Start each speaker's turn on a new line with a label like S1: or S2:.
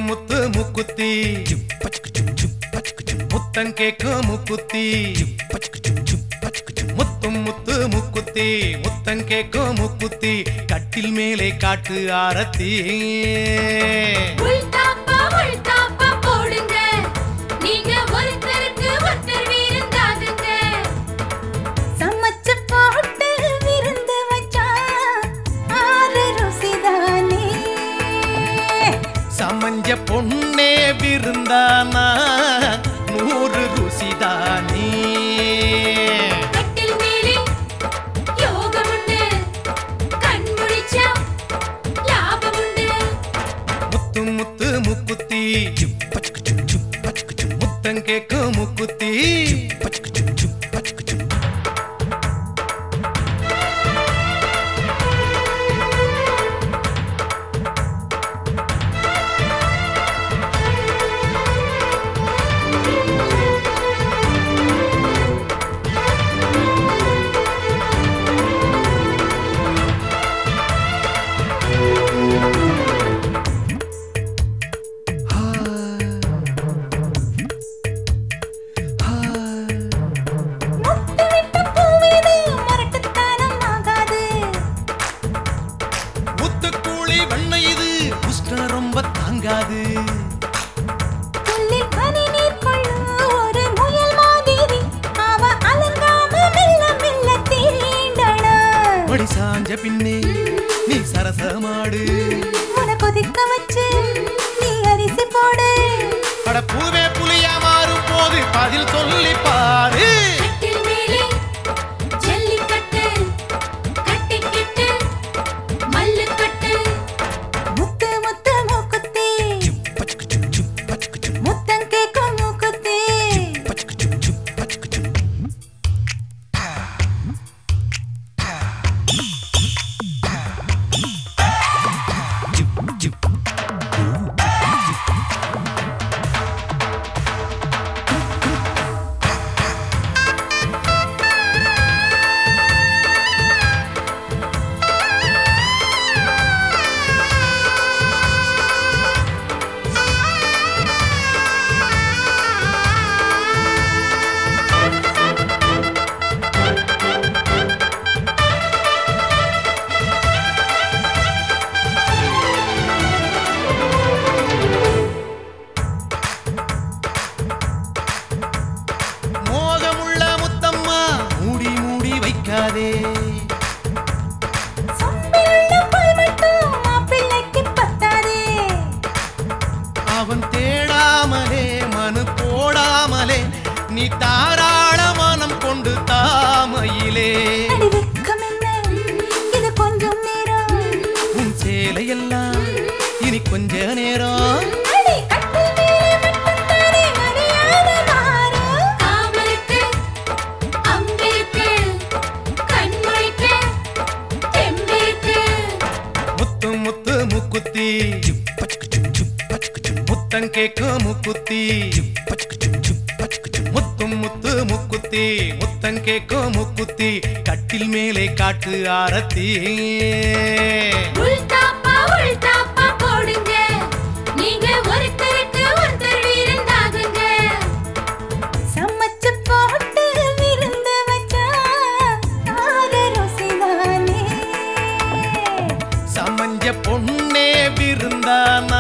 S1: முத்து முக்குத்தி முத்தம் கேக்கும் முக்குத்தி முத்தும் முத்து முக்குத்தி முத்தம் கேக்கும் முக்குத்தி கட்டில் மேலே காட்டு ஆரத்தி
S2: உள்தாப்பா உள்தாப்பா போடுங்க நீங்க ஒருத்தருக்கு ஒருத்தர் வீரந்தாகுங்க
S3: சமைச்சு போட்டு விருந்து வச்சா ஆறு ருசிதானே
S1: சமஞ்ச பொண்ணே விருந்தானா நூறு ருசிதானே
S2: கட்டில் மேலே யோகம் உண்டு கண் முழிச்சா லாபம் உண்டு
S1: முத்து முத்து முக்குத்தி முத்தம் கேக்கும் முக்குத்தி
S3: முட்டு விட்ட பூவீது முரட்டுத்தனம் ஆகாது
S1: முத்துக்கூளி வெண்ணை இது உஷ்ணம் ரொம்ப தாங்காது
S3: புல்லில் பனி நீர் கொள்ளும் ஒரு முயல் மாதிரி அவ அலங்காம மெல்ல மெல்ல தீண்டணும்
S1: மடி சாஞ்ச பின்னே நீ சரசமாடு
S3: உன கொதிக்க வச்சு நீ அரிசி போடு
S1: பட பூவே புலியா மாறும் போது பதில் சொல்லி பாரு
S2: கட்டில் மேலே ஜல்லிக்கட்டு கட்டிக்கிட்டு மல்லுக்கட்டு
S3: முத்து முத்து மூக்குத்தி முத்தம் கேக்கும் மூக்குத்தி
S1: மோகமுள்ள முத்தம்மா மூடி மூடி வைக்காதே
S3: சொம்பிலுள்ள பால் மட்டும் மாப்பிள்ளைக்கு பத்தாதே
S1: அவன் தேடாமலே மனு போடாமலே நீ தாராள மனம் கொண்டு தாமையிலே
S3: அடி வெக்கம் என்ன இது கொஞ்சம் நேரம்
S1: உன் சேலையெல்லாம் இனி கொஞ்ச நேரம்
S3: அடி கட்டில் மேலே மட்டும் தானே மரியாதை மாறும்
S2: காமலுக்கு அம்பிருக்கு கண்மொழிக்கு தெம்பிருக்கு
S1: முத்து முத்து முக்குத்தி முத்தம் கேக்கும் முக்குத்தி முத்தும் முத்து முக்குத்தி முத்தம் கேக்கும் முக்குத்தி கட்டில் மேலே காட்டு ஆரத்தி
S2: உள்தாப்பா உள்தாப்பா போடுங்க நீங்க ஒருத்தருக்கு ஒருத்தர் வீரந்தாகுங்க
S3: சமைச்சு போட்டு விருந்து வச்சா ஆறு ருசிதானே
S1: சமஞ்ச பொண்ணே விருந்தானா